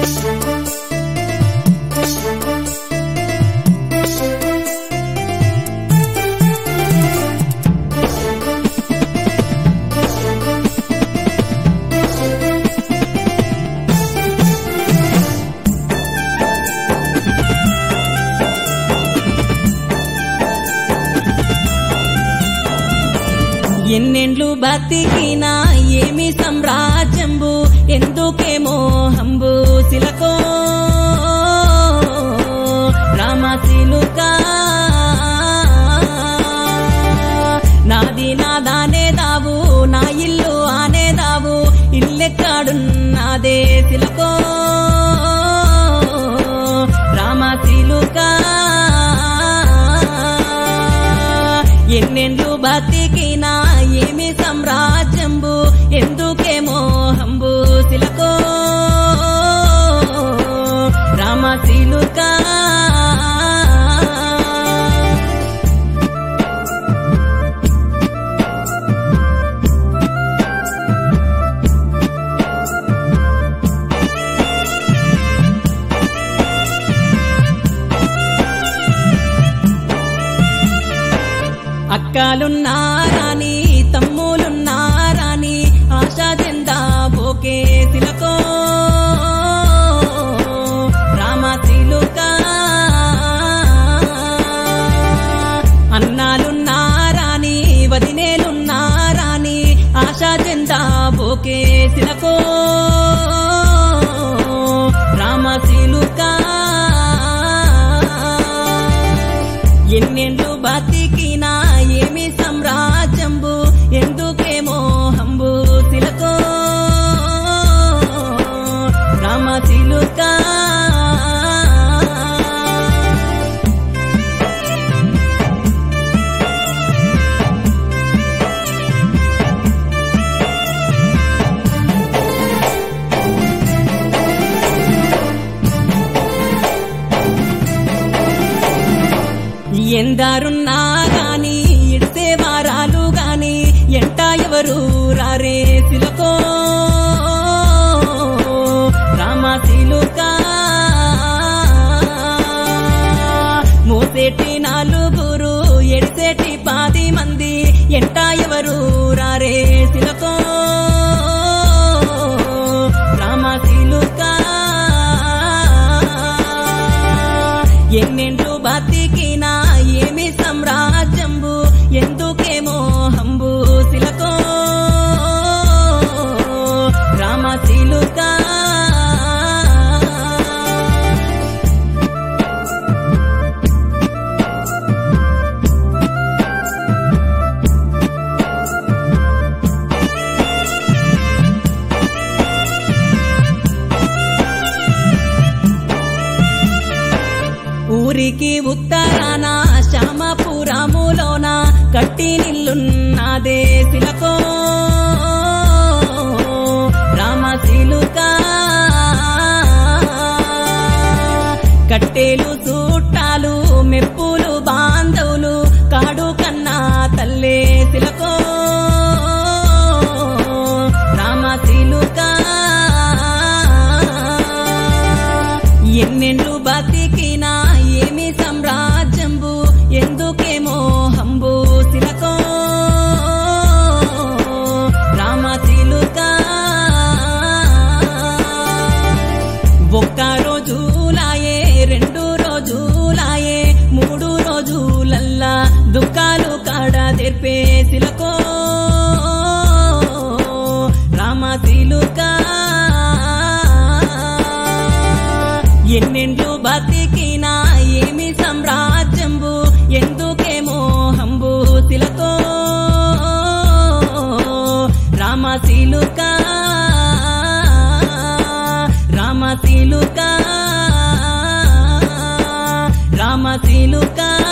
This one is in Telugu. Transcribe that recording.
ఎన్నెండ్లు బతికినా ఏమి సామ్రాజ్యంబు ఎందుకేమో హంబు శిలకో రామశిలుక నాది నాదానే దావు నా ఇల్లు ఆనే దావు ఇల్లెక్కాడున్నదే శిలకో రామశిలుక ఎన్నెండ్లు బతికినా ఏమి సామ్రాజ్యంబు ఎందుకేమో హంబు శిలకో రామశిలుక అక్కలున్నారాని తమ్ములున్నారాని ఆశా జెండా బోకే శిలకో రామశిలుక అన్నాలున్నారాని వదినేలున్నారాని ఆశా జెండా బోకే శిలకో రామశిలుక ఎన్నెండ్లు బతికినా ఏమి సామ్రాజ్యంబు ఎందుకేమో హంబు శిలకో రామశిలుక ఎందారున్నా గాని ఇడిసే వారాలు గాని ఎంట ఎవరు రారే శిలకో రామశిలుక మోసేటి నాలుగురు ఎడిసేటి పాది మంది ఎంట ఎవరు రారే శిలకో రామశిలుక ఎన్నెండ్లు బతికినా ఏమి సామ్రాజ్యంబు ఎందుకేమో హంబు శిలకో రామశిలుక ఊరికి ఉత్తరాన శ్యామపురములోన కట్టి నిల్లున్నదే శిలకో రామశిలుక కట్టేలు చుట్టాలు మెప్పులు బాంధవులు కాడు కన్నా తల్లే శిలకో రామశిలుక ఎన్నెండ్లు బతికినా ఏమి సామ్రాజ్యంబు ఎందుకేమో హంబు శిలకో రామశిలుక ఒక్క రోజులాయే రెండు రోజులాయే మూడు రోజులల్లా దుఃఖాలు కాడ తెర్పే శిలకో రామశిలుక ఎన్నెండ్లు బతికినా ఏమి సామ్రాజ్యంబు ఎందుకేమో హంబు శిలకో రామశిలుక రామశిలుక రామశిలుక